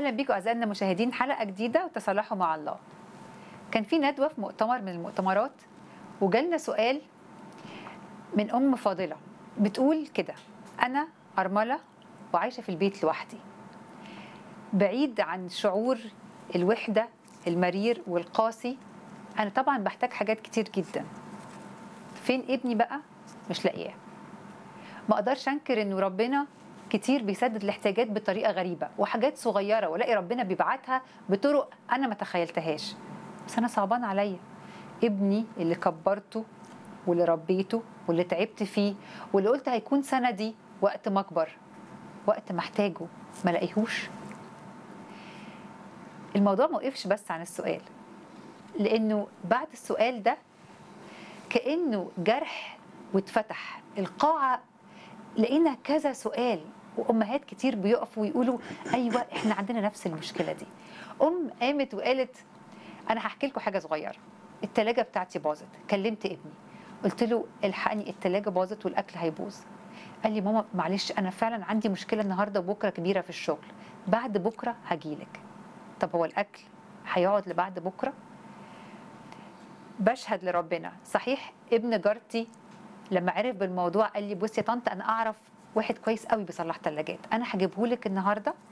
اهلا بيكم اعزائنا المشاهدين حلقه جديده وتصالحوا مع الله كان في ندوه في مؤتمر من المؤتمرات وجالنا سؤال من ام فاضله بتقول كده انا ارمله وعايشه في البيت لوحدي بعيد عن شعور الوحده المرير والقاسي انا طبعا بحتاج حاجات كتير جدا فين ابني بقى مش لاقياه ما اقدرش انكر انه ربنا كتير بيسدد الاحتياجات بطريقه غريبه وحاجات صغيره والاقي ربنا بيبعتها بطرق انا ما تخيلتهاش بس انا صعبان عليا ابني اللي كبرته واللي ربيته واللي تعبت فيه واللي قلت هيكون سندي وقت ما اكبر وقت ما احتاجه ما لاقيهوش الموضوع ما وقفش بس عن السؤال لانه بعد السؤال ده كانه جرح واتفتح القاعه لقينا كذا سؤال وامهات كتير بيقفوا ويقولوا ايوه احنا عندنا نفس المشكله دي ام قامت وقالت انا هحكي لكم حاجه صغيره التلاجة بتاعتي باظت كلمت ابني قلت له الحقني التلاجة باظت والاكل هيبوظ قال لي ماما معلش انا فعلا عندي مشكله النهارده وبكره كبيره في الشغل بعد بكره هجيلك طب هو الاكل هيقعد لبعد بكره بشهد لربنا صحيح ابن جارتي لما عرف بالموضوع قال لي بصي يا طنط انا اعرف واحد كويس قوي بيصلح ثلاجات انا هجيبه لك النهارده